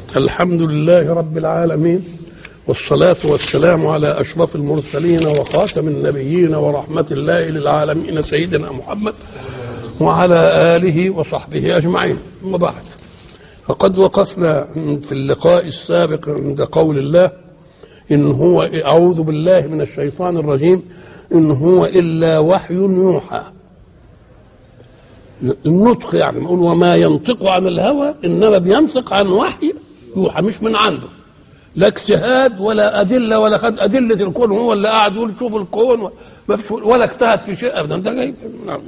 الحمد لله رب العالمين والصلاة والسلام على أشرف المرسلين وخاتم النبيين ورحمة الله للعالمين سيدنا محمد وعلى آله وصحبه أجمعين ثم بعد فقد وقفنا في اللقاء السابق عند قول الله إن هو أعوذ بالله من الشيطان الرجيم إن هو إلا وحي يوحى النطق يعني نقول وما ينطق عن الهوى إنما بينطق عن وحي يوحى مش من عنده لا اجتهاد ولا أدلة ولا خد أدلة الكون هو اللي قاعد يقول شوف الكون ولا اجتهد في شيء أبدا ده جاي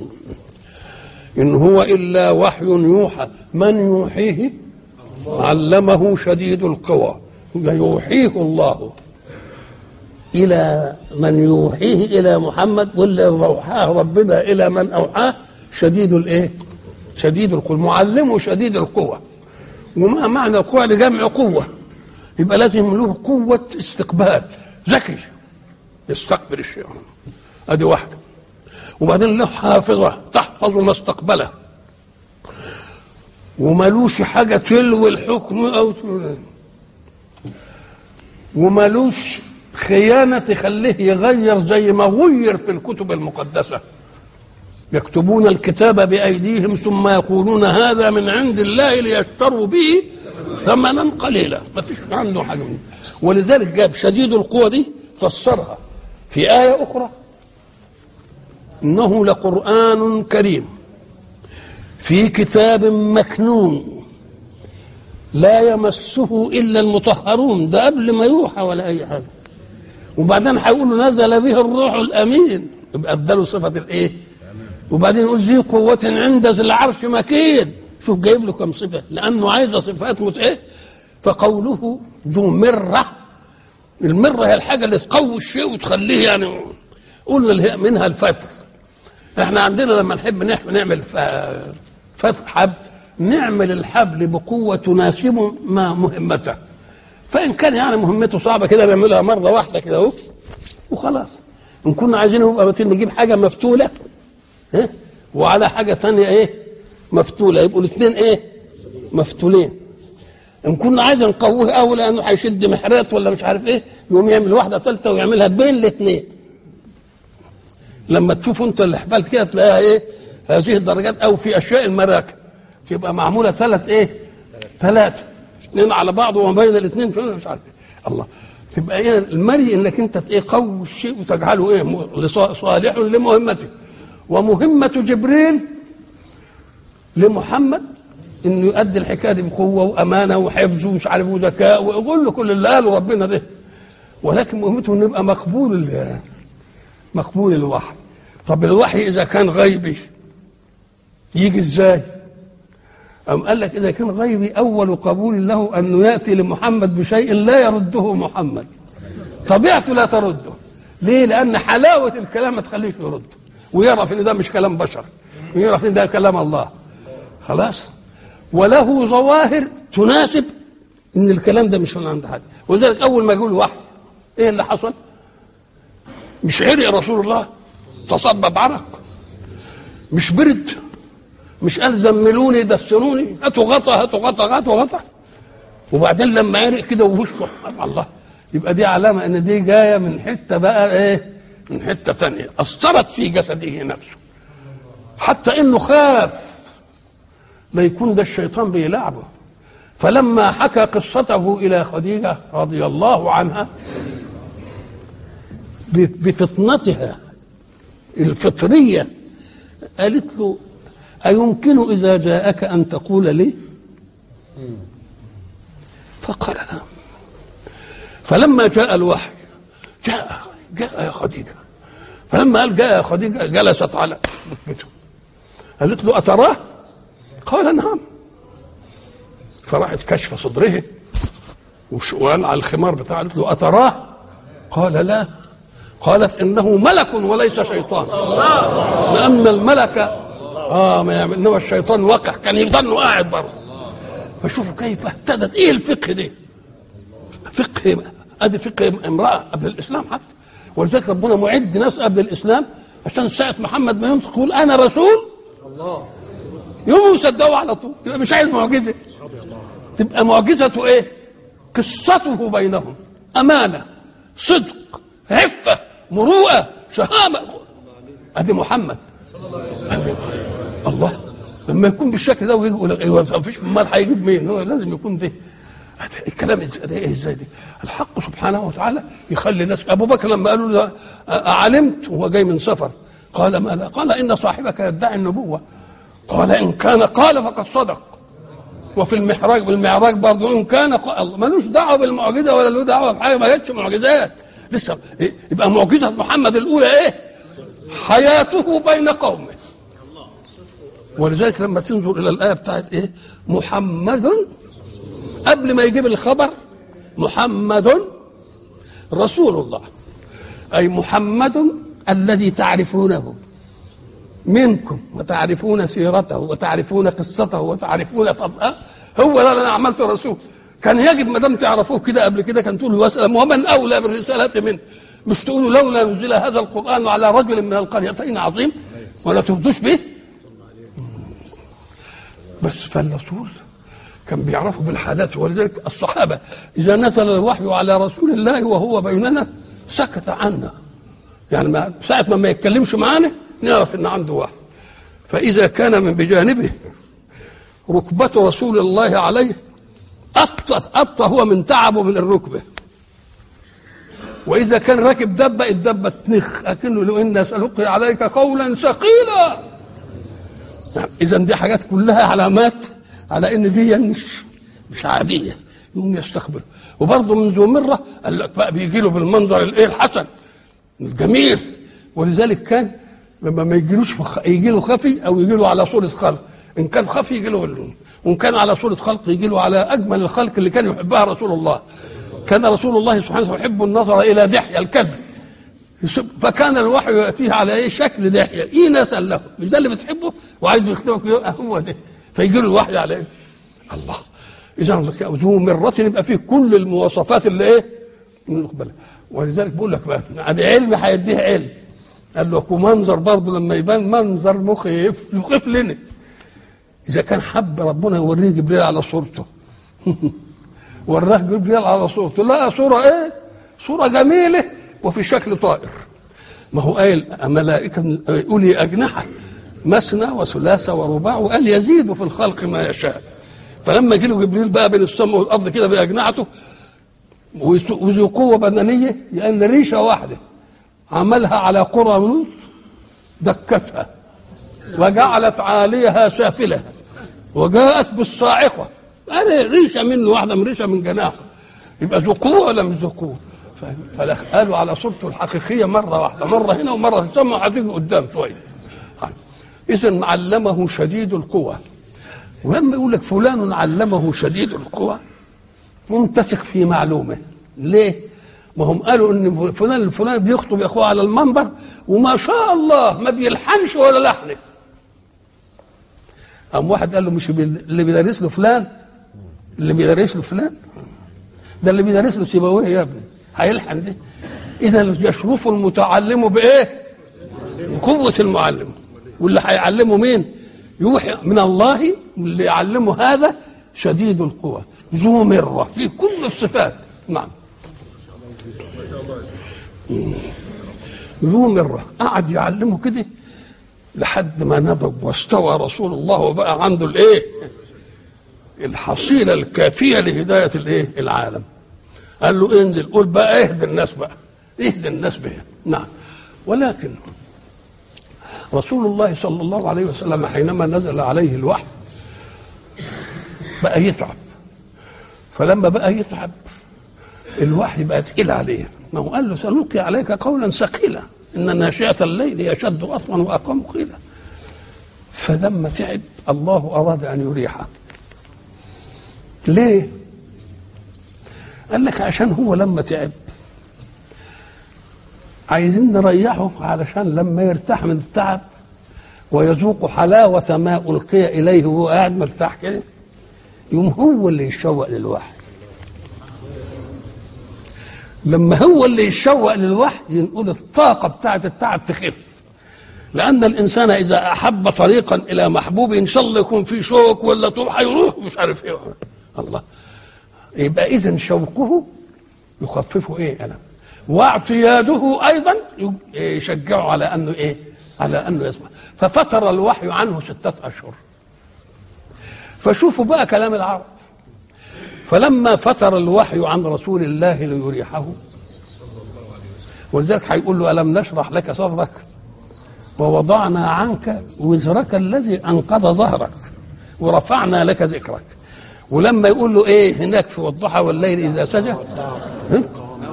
إن هو إلا وحي يوحى من يوحيه علمه شديد القوى يوحيه الله إلى من يوحيه إلى محمد واللي أوحاه ربنا إلى من أوحاه شديد الإيه؟ شديد القوى معلمه شديد القوى وما معنى القوة لجمع قوة يبقى لازم له قوة استقبال ذكي يستقبل الشيء ادي واحدة وبعدين له حافظة تحفظ ما استقبله وملوش حاجة تلوي الحكم أو وملوش خيانة تخليه يغير زي ما غير في الكتب المقدسة يكتبون الكتاب بأيديهم ثم يقولون هذا من عند الله ليشتروا به ثمنا قليلا ما فيش عنده حاجة منه ولذلك جاب شديد القوة دي فسرها في آية أخرى إنه لقرآن كريم في كتاب مكنون لا يمسه إلا المطهرون ده قبل ما يوحى ولا أي حاجة وبعدين هيقولوا نزل به الروح الأمين يبقى اداله صفة الإيه؟ وبعدين يقول ذي قوة عند ذي العرش مكين شوف جايب له كم صفة لأنه عايز صفات مت إيه؟ فقوله ذو مرة المرة هي الحاجة اللي تقوي الشيء وتخليه يعني قلنا منها الفتح احنا عندنا لما نحب نعمل فتح حبل نعمل الحبل بقوة تناسب ما مهمته فإن كان يعني مهمته صعبة كده نعملها مرة واحدة كده اهو وخلاص إن كنا عايزين يبقى مثلا نجيب حاجة مفتولة ها وعلى حاجة تانية إيه مفتولة يبقوا الاثنين إيه مفتولين إن كنا عايزين نقويه أوي لأنه هيشد محرات ولا مش عارف إيه يقوم يعمل واحدة ثالثة ويعملها بين الاثنين لما تشوفوا أنت الحبال كده تلاقيها إيه هذه الدرجات أو في أشياء المراكب تبقى معمولة ثلاث إيه ثلاثة اثنين على بعض وما بين الاثنين مش عارف إيه الله تبقى ايه المري انك انت ايه قوي الشيء وتجعله ايه صالح لمهمته ومهمة جبريل لمحمد انه يؤدي الحكايه دي بقوه وامانه وحفظ ومش عارف وذكاء ويقول له كل اللي قاله ربنا ده ولكن مهمته انه يبقى مقبول مقبول الوحي طب الوحي اذا كان غيبي يجي ازاي؟ أم قال لك إذا كان غيبي أول قبول له أنه يأتي لمحمد بشيء لا يرده محمد طبيعته لا ترده ليه؟ لأن حلاوة الكلام ما تخليش يرد ويعرف إن ده مش كلام بشر ويعرف إن ده كلام الله خلاص وله ظواهر تناسب إن الكلام ده مش من عند حد ولذلك أول ما يقول وحي إيه اللي حصل؟ مش عرق رسول الله تصبب عرق مش برد مش قال زملوني دسروني هاتوا غطا هاتوا غطا هاتوا غطا وبعدين لما عرق كده ووشه الله يبقى دي علامه ان دي جايه من حته بقى ايه من حته ثانيه اثرت في جسده نفسه حتى انه خاف لا يكون ده الشيطان بيلعبه فلما حكى قصته الى خديجه رضي الله عنها بفطنتها الفطريه قالت له أيمكن إذا جاءك أن تقول لي فقال نعم فلما جاء الوحي جاء جاء يا خديجة فلما قال جاء يا خديجة جلست على ركبته قالت له أتراه قال نعم فراحت كشف صدره وقال على الخمار بتاعه قالت له أتراه قال لا قالت إنه ملك وليس شيطان لأن الملك اه ما يعمل انما الشيطان وقع كان يظنه قاعد بره فشوفوا كيف اهتدت ايه الفقه ده فقه ادي فقه امراه قبل الاسلام حتى ولذلك ربنا معد ناس قبل الاسلام عشان ساعه محمد ما ينطق يقول انا رسول الله يوم يصدقوا على طول يبقى مش عايز معجزه تبقى معجزته ايه قصته بينهم امانه صدق عفه مروءه شهامه ادي محمد الله لما يكون بالشكل ده ويجي يقول لك ايوه ما فيش امال هيجيب مين هو لازم يكون ده الكلام إز- ده ايه ازاي ده الحق سبحانه وتعالى يخلي الناس ابو بكر لما قالوا له اعلمت وهو جاي من سفر قال ما لا قال ان صاحبك يدعي النبوه قال ان كان قال فقد صدق وفي المحراج بالمعراج برضه ان كان قال الله ملوش دعوه بالمعجزه ولا له دعوه بحاجه ما جاتش معجزات لسه إيه؟ يبقى معجزه محمد الاولى ايه؟ حياته بين قومه ولذلك لما تنظر الى الايه بتاعت ايه؟ محمد قبل ما يجيب الخبر محمد رسول الله اي محمد الذي تعرفونه منكم وتعرفون سيرته وتعرفون قصته وتعرفون فضله هو ده اللي انا عملته رسول كان يجب ما دام تعرفوه كده قبل كده كان تقولوا واسلم ومن اولى بالرساله منه مش تقولوا لولا نزل هذا القران على رجل من القريتين عظيم ولا ترضوش به بس فالرسول كان بيعرفوا بالحالات ولذلك الصحابه اذا نزل الوحي على رسول الله وهو بيننا سكت عنا يعني ما ساعه ما ما يتكلمش معانا نعرف ان عنده وحي فاذا كان من بجانبه ركبة رسول الله عليه أطى أطى هو من تعبه من الركبة وإذا كان راكب دبة الدبة تنخ أكنه لو إن سألقي عليك قولا ثقيلا نعم إذا دي حاجات كلها علامات على إن دي مش مش عادية يقوم يستقبل وبرضه من ذو مرة قال لك بقى بيجي له بالمنظر الإيه الحسن الجميل ولذلك كان لما ما يجيلوش يجي له خفي او يجي له على صوره خلق ان كان خفي يجي له وان كان على صوره خلق يجي له على اجمل الخلق اللي كان يحبها رسول الله كان رسول الله سبحانه وتعالى يحب النظر الى دحية الكلب فكان الوحي ياتيه على ايه شكل دحية ايه نسال له مش ده اللي بتحبه وعايز يختبرك يبقى هو ده فيجي له الوحي على ايه الله اذا ذو مرة يبقى فيه كل المواصفات اللي ايه نقبلها ولذلك بقول لك بقى عاد علم هيديه علم قال له ومنظر برضه لما يبان منظر مخيف مخيف لنا اذا كان حب ربنا يوريه جبريل على صورته وراه جبريل على صورته لا صوره ايه صوره جميله وفي شكل طائر ما هو قايل ملائكه اولي اجنحه مثنى وثلاثة ورباع وقال يزيد في الخلق ما يشاء فلما جه له جبريل بقى بين السماء والارض كده باجنحته وذو قوه بدنيه لان ريشه واحده عملها على قرى لوط دكتها وجعلت عاليها سافلها وجاءت بالصاعقه أنا ريشه منه واحده من ريشه من جناحه يبقى ذو قوه ولا مش ذو قوه فقالوا على صورته الحقيقيه مره واحده مره هنا ومره في السماء هتيجي قدام شويه اذا علمه شديد القوى ولما يقول لك فلان علمه شديد القوى ممتسك في معلومه ليه؟ ما هم قالوا ان فلان الفلاني بيخطب اخوه على المنبر وما شاء الله ما بيلحنش ولا لحنه قام واحد قال له مش اللي بيدرس له فلان اللي بيدرس له فلان ده اللي بيدرس له سيبويه يا ابني هيلحن ده اذا يشرف المتعلم بايه؟ بقوه المعلم واللي هيعلمه مين؟ يوحي من الله اللي يعلمه هذا شديد القوى ذو مره في كل الصفات نعم ذو مرة قعد يعلمه كده لحد ما نضج واستوى رسول الله وبقى عنده الايه الحصيلة الكافية لهداية الايه العالم قال له انزل قول بقى اهدي الناس بقى اهدي الناس بها نعم ولكن رسول الله صلى الله عليه وسلم حينما نزل عليه الوحي بقى يتعب فلما بقى يتعب الوحي بقى ثقيل عليه ما هو قال له سنلقي عليك قولا ثقيلا ان ناشئه الليل يشد اصلا واقام قيلا فلما تعب الله اراد ان يريحه ليه قال لك عشان هو لما تعب عايزين نريحه علشان لما يرتاح من التعب ويذوق حلاوة ما ألقي إليه وهو قاعد مرتاح كده يوم هو اللي يتشوق للوحي لما هو اللي يتشوق للوحي ينقول الطاقة بتاعة التعب تخف لأن الإنسان إذا أحب طريقا إلى محبوب إن شاء الله يكون فيه شوك ولا طول هيروح مش عارف إيه الله يبقى اذا شوقه يخففه ايه الم واعتياده ايضا يشجعه على انه ايه على انه يسمع ففتر الوحي عنه ستة اشهر فشوفوا بقى كلام العرب فلما فتر الوحي عن رسول الله ليريحه ولذلك هيقول له ألم نشرح لك صدرك ووضعنا عنك وزرك الذي أنقض ظهرك ورفعنا لك ذكرك ولما يقول له ايه هناك في والضحى والليل اذا سجى ها؟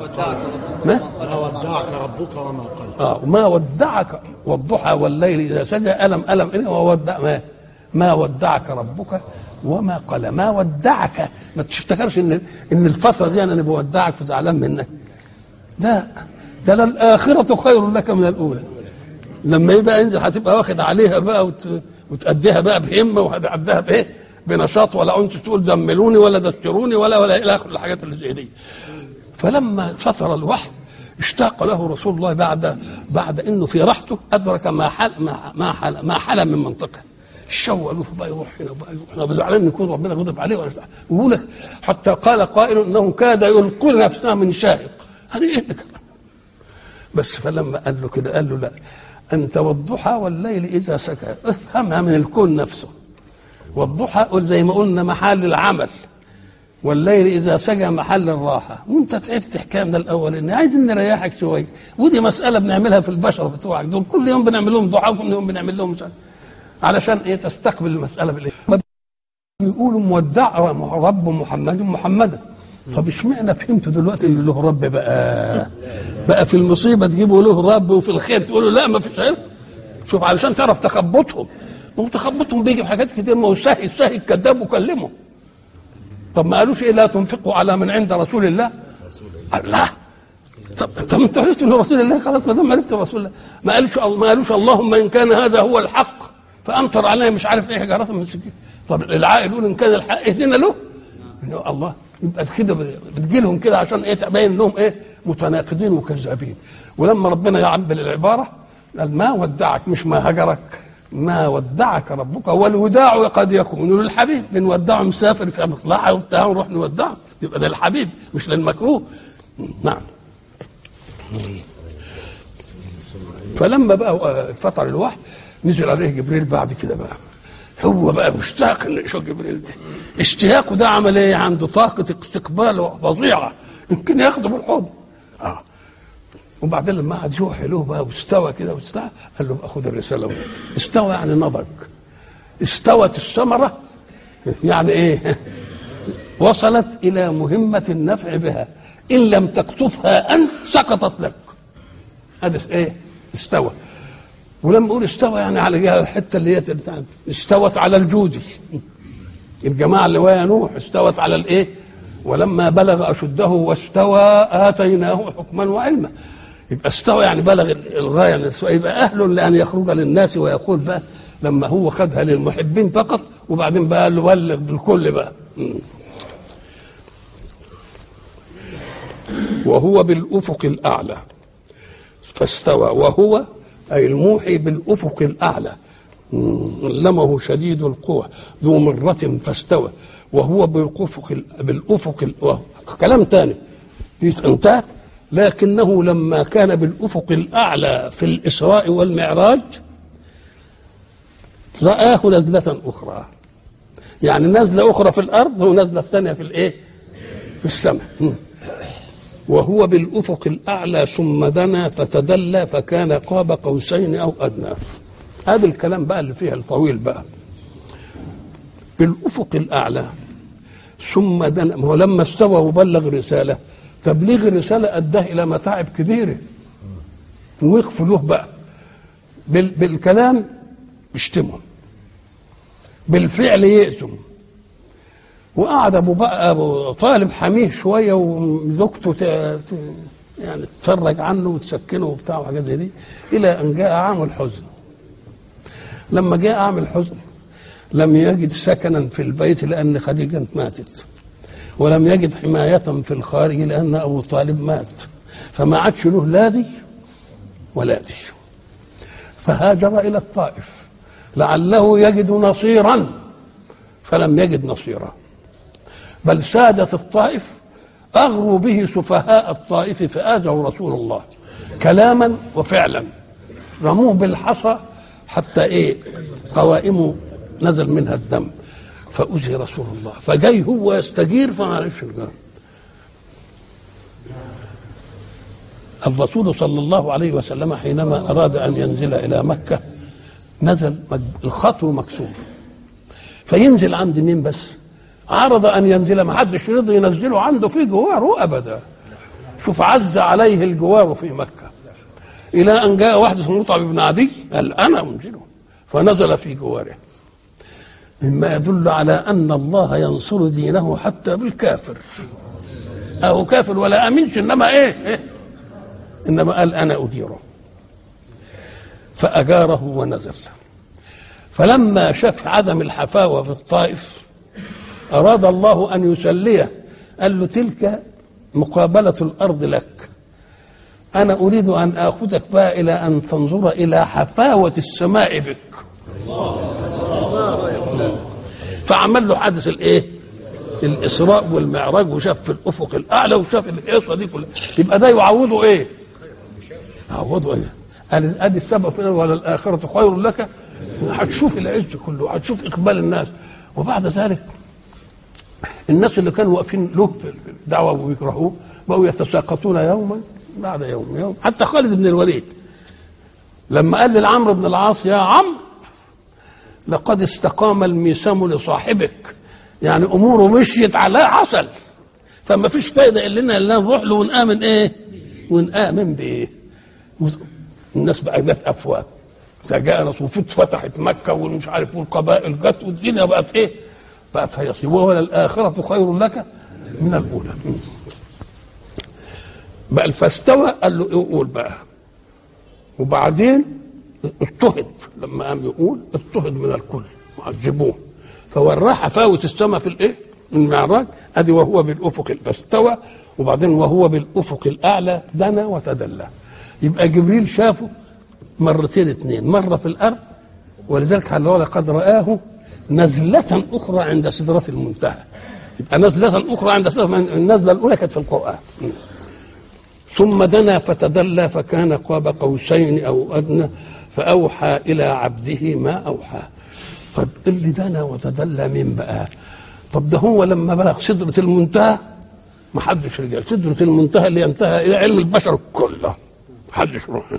ما ما ودعك ربك وما قلى اه ما ودعك والضحى والليل اذا سجى الم الم إيه وودع ما ما ودعك ربك وما قلى ما ودعك ما تفتكرش ان ان الفتره دي انا بودعك وزعلان منك لا ده للآخرة خير لك من الأولى لما يبقى ينزل هتبقى واخد عليها بقى وت... وتأديها بقى بهمة وهتأديها بإيه؟ بنشاط ولا أنت تقول دملوني ولا دستروني ولا ولا إلى آخر الحاجات اللي زي دي فلما فتر الوحي اشتاق له رسول الله بعد بعد انه في راحته ادرك ما حل ما ما حل ما حل من منطقه الشوق له بقى يروح هنا بقى يروح هنا زعلان ان يكون ربنا غضب عليه ولا بتاع. يقول لك حتى قال قائل انه كاد يلقي نفسه من شاهق هذه ايه اللي كان بس فلما قال له كده قال له لا انت والضحى والليل اذا سكى افهمها من الكون نفسه والضحى قل زي ما قلنا محل العمل والليل اذا سجى محل الراحه وانت تعبت حكايه من الاول ان عايزين نريحك شويه ودي مساله بنعملها في البشر بتوعك دول كل يوم بنعمل لهم ضحى وكل يوم بنعمل لهم مش عارف. علشان ايه تستقبل المساله بالايه بيقولوا مودع رب محمد محمدا طب اشمعنى فهمتوا دلوقتي ان له رب بقى بقى في المصيبه تجيبوا له رب وفي الخير تقولوا لا ما فيش عرق شوف علشان تعرف تخبطهم ما هو تخبطهم بيجي في حاجات كتير ما هو سهل السهل الكذاب وكلمه طب ما قالوش ايه لا تنفقوا على من عند رسول الله قال لا طب طب انت عرفت ان رسول الله خلاص ما دام عرفت رسول الله ما قالوش ما قالوش اللهم ان كان هذا هو الحق فامطر علينا مش عارف ايه حجاره من سكين طب العاقل يقول ان كان الحق اهدنا له إنه الله يبقى كده بتجي لهم كده عشان ايه تبين انهم ايه متناقضين وكذابين ولما ربنا يعبر العباره قال ما ودعك مش ما هجرك ما ودعك ربك والوداع قد يكون للحبيب بنودعه مسافر في مصلحه وبتاع ونروح نودعه يبقى ده الحبيب مش للمكروه نعم فلما بقى فتر الوحي نزل عليه جبريل بعد كده بقى هو بقى مشتاق اللي يشوف جبريل ده اشتياقه ده عمل ايه عنده طاقة استقبال فظيعة يمكن ياخده بالحضن اه وبعدين لما قعد يوحي له بقى واستوى كده واستوى قال له بقى خد الرسالة استوى يعني نضج استوت الثمرة يعني ايه وصلت إلى مهمة النفع بها إن لم تقطفها أنت سقطت لك هذا ايه استوى ولما نقول استوى يعني على جهه الحته اللي هي تلتعب. استوت على الجودي الجماعه اللي ويا نوح استوت على الايه ولما بلغ اشده واستوى اتيناه حكما وعلما يبقى استوى يعني بلغ الغايه يبقى اهل لان يخرج للناس ويقول بقى لما هو خدها للمحبين فقط وبعدين بقى قال له بلغ بالكل بقى وهو بالافق الاعلى فاستوى وهو أي الموحي بالأفق الأعلى علمه شديد القوى ذو مرة فاستوى وهو بالأفق بالأفق ال... كلام ثاني انتهت لكنه لما كان بالأفق الأعلى في الإسراء والمعراج رآه نزلة أخرى يعني نزلة أخرى في الأرض ونزلة ثانية في الإيه؟ في السماء وهو بالافق الاعلى ثم دنا فتدلى فكان قاب قوسين او ادنى هذا الكلام بقى اللي فيها الطويل بقى بالافق الاعلى ثم دنا ما هو لما استوى وبلغ رساله تبليغ الرساله اداه الى متاعب كبيره ووقفوا له بقى بال بالكلام يشتمهم بالفعل يأتم وقعد ابو بقى ابو طالب حميه شويه وزوجته ت... ت... يعني تتفرج عنه وتسكنه وبتاع وحاجات زي دي الى ان جاء عام الحزن لما جاء عام الحزن لم يجد سكنا في البيت لان خديجه ماتت ولم يجد حمايه في الخارج لان ابو طالب مات فما عادش له لا دي ولا دي فهاجر الى الطائف لعله يجد نصيرا فلم يجد نصيرا بل سادة الطائف أغروا به سفهاء الطائف فآذوا رسول الله كلاما وفعلا رموه بالحصى حتى ايه قوائمه نزل منها الدم فأذي رسول الله فجاي هو يستجير فما عرفش الجار الرسول صلى الله عليه وسلم حينما أراد أن ينزل إلى مكة نزل مج- الخطو مكسور فينزل عند مين بس عرض أن ينزل ما حدش يرضى ينزله عنده في جواره أبدا شوف عز عليه الجوار في مكة إلى أن جاء واحد اسمه مطعم بن عدي قال أنا أنزله فنزل في جواره مما يدل على أن الله ينصر دينه حتى بالكافر أهو كافر ولا أمنش إنما إيه, إيه؟ إنما قال أنا أجيره فأجاره ونزل فلما شاف عدم الحفاوة في الطائف أراد الله أن يسليه قال له تلك مقابلة الأرض لك أنا أريد أن آخذك بقى إلى أن تنظر إلى حفاوة السماء بك فعمل له حادث الإيه؟ الإسراء والمعراج وشاف في الأفق الأعلى وشاف القصة دي كلها يبقى ده يعوضه إيه؟ يعوضه إيه؟ قال ادي السبب في ولا الاخره خير لك هتشوف العز كله هتشوف اقبال الناس وبعد ذلك الناس اللي كانوا واقفين له في الدعوه ويكرهوه بقوا يتساقطون يوما بعد يوم يوم حتى خالد بن الوليد لما قال لعمرو بن العاص يا عمرو لقد استقام الميسم لصاحبك يعني اموره مشيت على عسل فما فيش فايده الا الا نروح له ونامن ايه ونامن بايه الناس بقى جت افواج جاء وفوت فتحت مكه ومش عارف والقبائل جت والدنيا بقت ايه؟ بقت هيصيب ولا الاخره خير لك من الاولى بقى فاستوى قال له إيه قول بقى وبعدين اضطهد لما قام يقول اضطهد من الكل وعذبوه فوراه حفاوة السماء في الايه؟ المعراج ادي وهو بالافق فاستوى وبعدين وهو بالافق الاعلى دنا وتدلى يبقى جبريل شافه مرتين اثنين مرة في الأرض ولذلك قال له لقد رآه نزلة أخرى عند سدرة المنتهى يبقى نزلة أخرى عند سدرة النزلة الأولى كانت في القرآن ثم دنا فتدلى فكان قاب قوسين أو أدنى فأوحى إلى عبده ما أوحى طب اللي دنا وتدلى مين بقى طب ده هو لما بلغ سدرة المنتهى ما حدش رجع سدرة المنتهى اللي ينتهى إلى علم البشر كله حدش يروح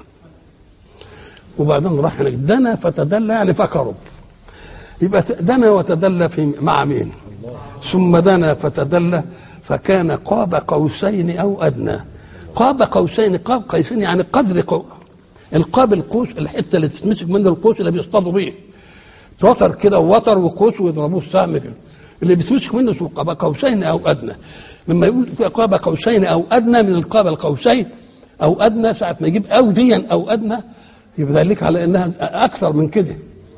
وبعدين راح هناك دنا فتدلى يعني فقرب يبقى دنا وتدلى في مع مين ثم دنا فتدلى فكان قاب قوسين او ادنى قاب قوسين قاب قيسين يعني قدر قو القاب القوس الحته اللي تتمسك منه القوس اللي بيصطادوا بيه وتر كده وتر وقوس ويضربوه السهم كده اللي بيتمسك منه اسمه قاب قوسين او ادنى لما يقول قاب قوسين او ادنى من القاب القوسين او ادنى ساعه ما يجيب او ديا او ادنى يبقى دليل على انها اكثر من كده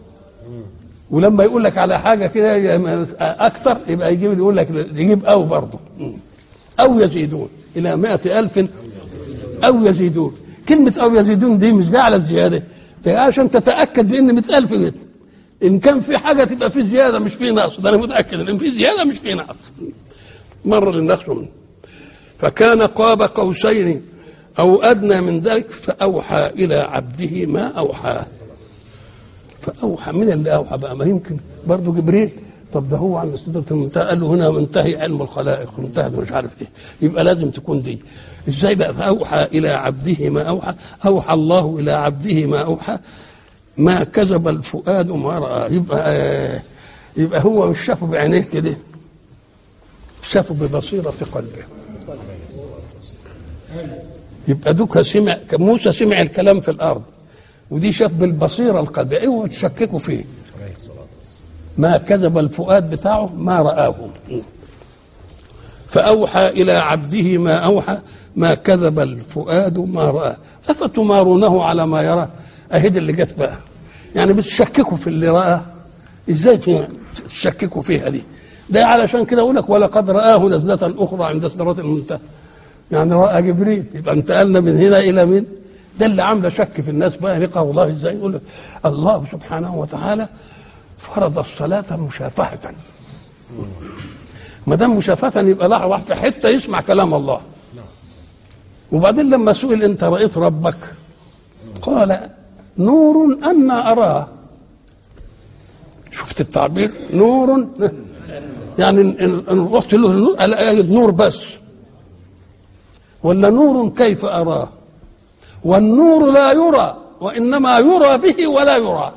ولما يقول لك على حاجه كده اكثر يبقى يجيب يقول لك يجيب او برضه او يزيدون الى مائة ألف او يزيدون كلمه او يزيدون دي مش جايه على الزياده ده عشان تتاكد بان 100000 جت ان كان في حاجه تبقى في زياده مش في نقص ده انا متاكد ان في زياده مش في نقص مر للنقص منه فكان قاب قوسين أو أدنى من ذلك فأوحى إلى عبده ما أوحى فأوحى من اللي أوحى بقى ما يمكن برضه جبريل طب ده هو عند سدرة المنتهى قال له هنا منتهي علم الخلائق منتهى مش عارف ايه يبقى لازم تكون دي ازاي بقى فأوحى إلى عبده ما أوحى أوحى الله إلى عبده ما أوحى ما كذب الفؤاد ما رأى يبقى آه يبقى هو مش شافه بعينيه كده شافه ببصيرة قلبه يبقى دوكا سمع موسى سمع الكلام في الارض ودي شاف بالبصيره القلبيه اوعوا تشككوا فيه ما كذب الفؤاد بتاعه ما رآه فأوحى إلى عبده ما أوحى ما كذب الفؤاد ما رآه أفتمارونه على ما يرى أهد اللي جت بقى يعني بتشككوا في اللي رآه إزاي في تشككوا فيها دي ده علشان كده أقول لك ولقد رآه نزلة أخرى عند سدرة المنتهى يعني راى جبريل يبقى انتقلنا من هنا الى من ده اللي عامله شك في الناس بقى لقى الله ازاي يقول لك الله سبحانه وتعالى فرض الصلاة مشافهة ما دام مشافهه يبقى لا واحد في حته يسمع كلام الله وبعدين لما سئل انت رايت ربك قال نور أنا أراه شفت التعبير نور يعني إن إن رحت له النور ألاقي نور بس ولا نور كيف أراه والنور لا يرى وإنما يرى به ولا يرى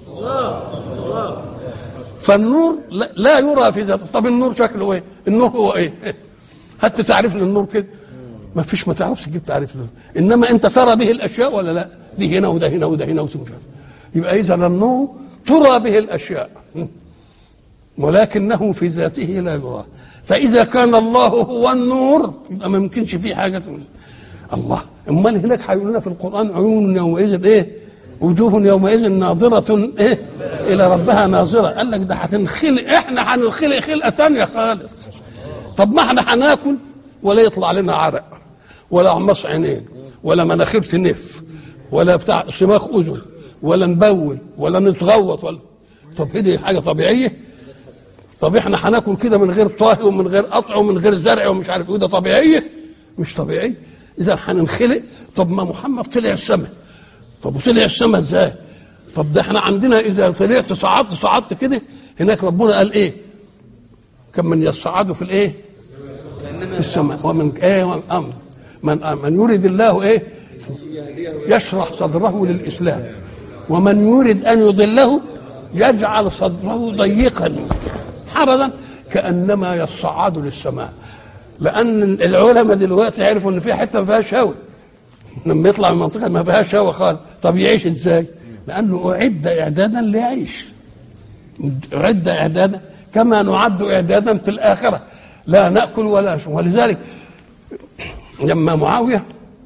فالنور لا- لا يرى في ذاته طب النور شكله ايه النور هو ايه هات تعريف للنور كده ما فيش ما تعرفش تجيب تعريف له انما انت ترى به الاشياء ولا لا دي هنا وده هنا وده هنا وده هنا يبقى اذا النور ترى به الاشياء ولكنه في ذاته لا يرى فاذا كان الله هو النور يبقى ما يمكنش فيه حاجه تقول الله امال هناك هيقول لنا في القران عيون يومئذ ايه وجوه يومئذ ناظرة ايه الى ربها ناظرة قال لك ده هتنخلق احنا هننخلق خلقة تانية خالص طب ما احنا هناكل ولا يطلع لنا عرق ولا عمص عينين ولا مناخير تنف ولا بتاع صماخ اذن ولا نبول ولا نتغوط ولا طب هي دي حاجه طبيعيه طب احنا هناكل كده من غير طهي ومن غير قطع ومن غير زرع ومش عارف ايه ده طبيعيه مش طبيعي اذا هننخلق طب ما محمد طلع السماء طب وطلع السماء ازاي طب ده احنا عندنا اذا طلعت صعدت صعدت كده هناك ربنا قال ايه كم من يصعدوا في الايه في السماء ومن ايه ومن من من يريد الله ايه يشرح صدره للاسلام ومن يريد ان يضله يجعل صدره ضيقا حرجا كانما يصعد للسماء لان العلماء دلوقتي عرفوا ان في حته ما فيهاش هواء لما يطلع من منطقه ما فيهاش هواء خالص طب يعيش ازاي؟ لانه اعد اعدادا ليعيش اعد اعدادا كما نعد اعدادا في الاخره لا ناكل ولا نشرب ولذلك لما معاويه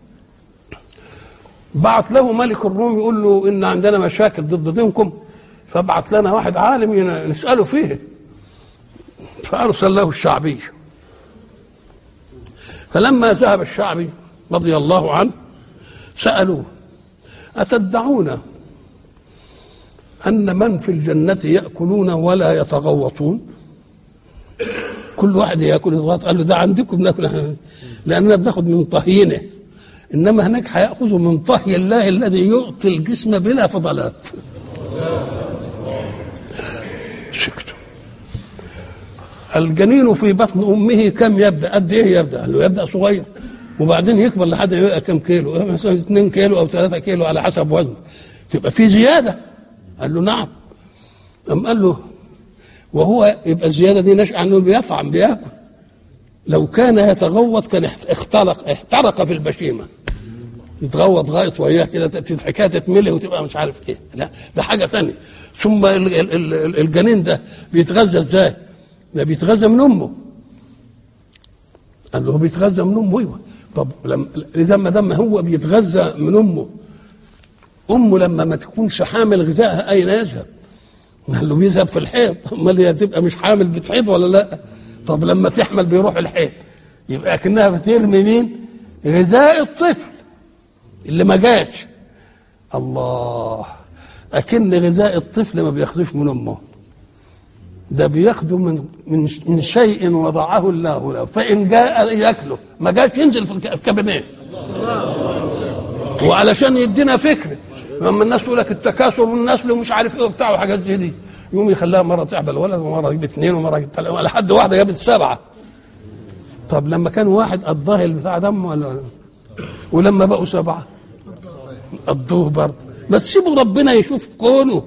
بعت له ملك الروم يقول له ان عندنا مشاكل ضد دينكم فابعت لنا واحد عالم ين- نساله فيه فارسل له الشعبي فلما ذهب الشعبي رضي الله عنه سالوه اتدعون ان من في الجنه ياكلون ولا يتغوطون كل واحد ياكل يتغوط قال له ده عندكم بناكل لاننا بناخد من طهينه انما هناك هياخذوا من طهي الله الذي يعطي الجسم بلا فضلات سكتوا الجنين في بطن امه كم يبدا قد ايه يبدا قال له يبدا صغير وبعدين يكبر لحد ما يبقى كم كيلو إيه مثلا 2 كيلو او 3 كيلو على حسب وزنه تبقى في زياده قال له نعم أم قال له وهو يبقى الزياده دي نشأ عنه بيطعم بياكل لو كان يتغوط كان اختلق احترق في البشيمه يتغوط غايط وياه كده تأتي الحكايه تتملي وتبقى مش عارف ايه لا ده حاجه ثانيه ثم ال- ال- ال- الجنين ده بيتغذى ازاي؟ ده بيتغذى من امه قال له هو بيتغذى من امه ايوه طب لما اذا ما دام هو بيتغذى من امه امه لما ما تكونش حامل غذائها اين يذهب؟ قال له بيذهب في الحيض امال هي تبقى مش حامل بتحيض ولا لا؟ طب لما تحمل بيروح الحيض يبقى كأنها بترمي مين؟ غذاء الطفل اللي ما جاش الله أكن غذاء الطفل ما بياخدوش من أمه ده بياخده من من من شيء وضعه الله له فإن جاء ياكله ما جاش ينزل في الك- الكابينيه وعلشان يدينا فكره لما الناس تقول لك التكاثر والنسل ومش عارف ايه وبتاع وحاجات زي دي يقوم يخليها مره تعبل ولد ومره يجيب اثنين ومره يجيب ثلاثه لحد واحده جابت سبعه طب لما كان واحد قضاه البتاع دم ولا ولما بقوا سبعه قضوه برضه بس سيبوا ربنا يشوف كونه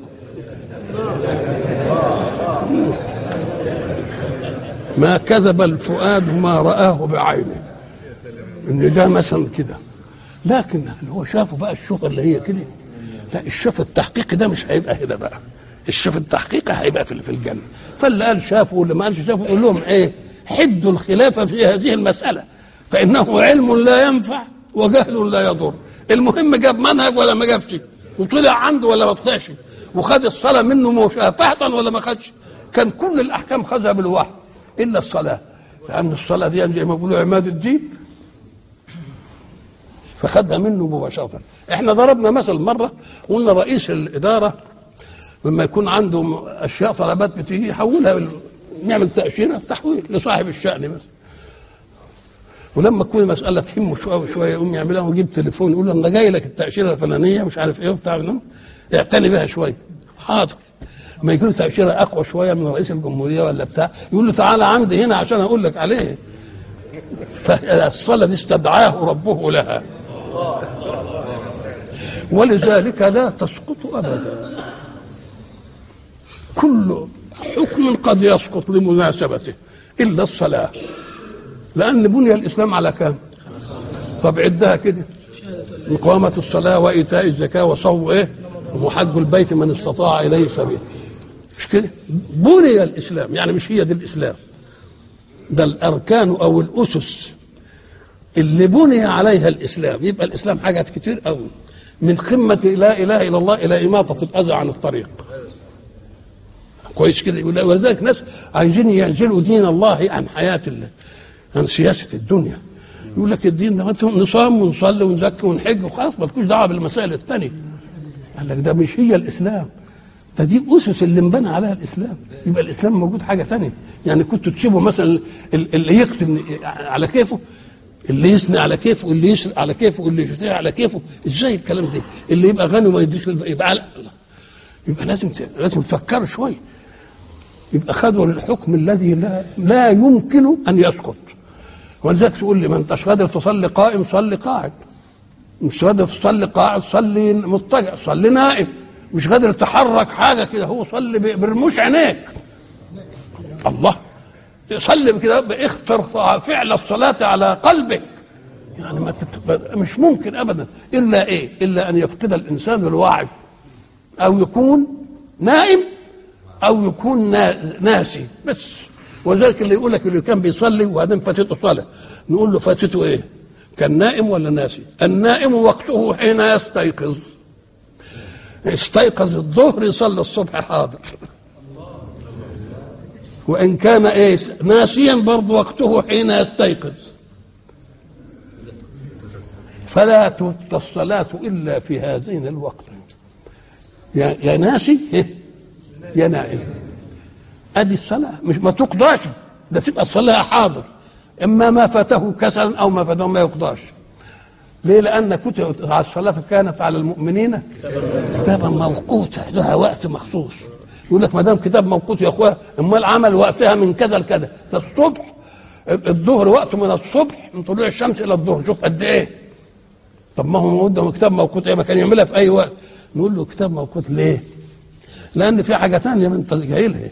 ما كذب الفؤاد ما رآه بعينه ان ده مثلا كده لكن اللي هو شافه بقى الشوفه اللي هي كده لا الشوف التحقيقي ده مش هيبقى هنا بقى الشوف التحقيقي هيبقى في في الجنه فاللي قال شافه واللي ما قالش شافه يقول لهم ايه حدوا الخلاف في هذه المساله فانه علم لا ينفع وجهل لا يضر المهم جاب منهج ولا ما جابش وطلع عنده ولا ما طلعش وخد الصلاه منه مشافهه ولا ما خدش كان كل الاحكام خدها بالوحي الا الصلاه لان الصلاه دي زي ما بيقولوا عماد الدين فخدها منه مباشرة احنا ضربنا مثل مرة قلنا رئيس الإدارة لما يكون عنده أشياء طلبات بتيجي يحولها نعمل تاشيره تحويل لصاحب الشان بس ولما تكون مساله تهمه شويه وشويه يقوم يعملها ويجيب تليفون يقول له انا جاي لك التاشيره الفلانيه مش عارف ايه وبتاع نعم. اعتني بها شويه حاضر ما يجي له تاشيره اقوى شويه من رئيس الجمهوريه ولا بتاع يقول له تعالى عندي هنا عشان اقول لك عليه فالصلاه دي استدعاه ربه لها ولذلك لا تسقط ابدا كل حكم قد يسقط لمناسبته الا الصلاه لان بني الاسلام على كام طب عدها كده إقامة الصلاة وإيتاء الزكاة وصوم إيه؟ وحج البيت من استطاع إليه سبيلا. مش كده؟ بني الإسلام يعني مش هي دي الإسلام. ده الأركان أو الأسس اللي بني عليها الإسلام يبقى الإسلام حاجات كتير قوي من قمة لا إله إلا الله إلى إماطة الأذى عن الطريق. كويس كده ولذلك ناس عايزين يعزلوا دين الله عن حياة الله عن سياسة الدنيا. يقول لك الدين ده نصام ونصلي ونزكي ونحج وخلاص مالكوش دعوه بالمسائل الثانيه قال لك ده مش هي الاسلام ده دي اسس اللي انبنى عليها الاسلام يبقى الاسلام موجود حاجه ثانيه يعني كنتوا تسيبوا مثلا اللي يقتل على كيفه اللي يثني على كيفه اللي يسرق على كيفه اللي يشتري على كيفه ازاي الكلام ده اللي يبقى غني وما يديش يبقى لا يبقى لازم لازم تفكروا شويه يبقى خدوا الحكم الذي لا لا يمكن ان يسقط ولذلك تقول لي ما انتش قادر تصلي قائم صلي قاعد مش قادر تصلي قاعد صلي مضطجع صلي نائم مش قادر تحرك حاجه كده هو صلي برموش عينيك الله صلي كده اختر فعل الصلاه على قلبك يعني ما تت... مش ممكن ابدا الا ايه الا ان يفقد الانسان الوعي او يكون نائم او يكون ناسي بس ولذلك اللي يقول لك اللي كان بيصلي وبعدين فاتته صلاه نقول له فاتته ايه؟ كان نائم ولا ناسي؟ النائم وقته حين يستيقظ استيقظ الظهر يصلي الصبح حاضر وان كان ايه ناسيا برضه وقته حين يستيقظ فلا تبقى الصلاة إلا في هذين الوقتين يا يا ناسي يا نائم ادي الصلاه مش ما تقضاش ده تبقى الصلاه حاضر اما ما فاته كسلا او ما فاته ما يقضاش ليه لان كتب على الصلاه كانت على المؤمنين كتابا موقوتا لها وقت مخصوص يقول لك ما دام كتاب موقوت يا اخويا امال عمل وقتها من كذا لكذا ده الصبح الظهر وقته من الصبح من طلوع الشمس الى الظهر شوف قد ايه طب ما هو ده كتاب موقوت ايه ما كان يعملها في اي وقت نقول له كتاب موقوت ليه لان في حاجه ثانيه ما انت جايلها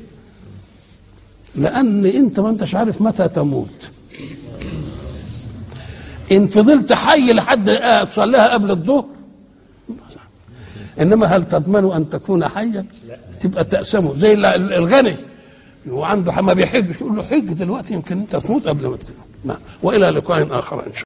لان انت ما انتش عارف متى تموت ان فضلت حي لحد تصليها قبل الظهر انما هل تضمن ان تكون حيا تبقى تأسمه زي الغني وعنده ما بيحجش يقول له حج دلوقتي يمكن انت تموت قبل ما والى لقاء اخر ان شاء الله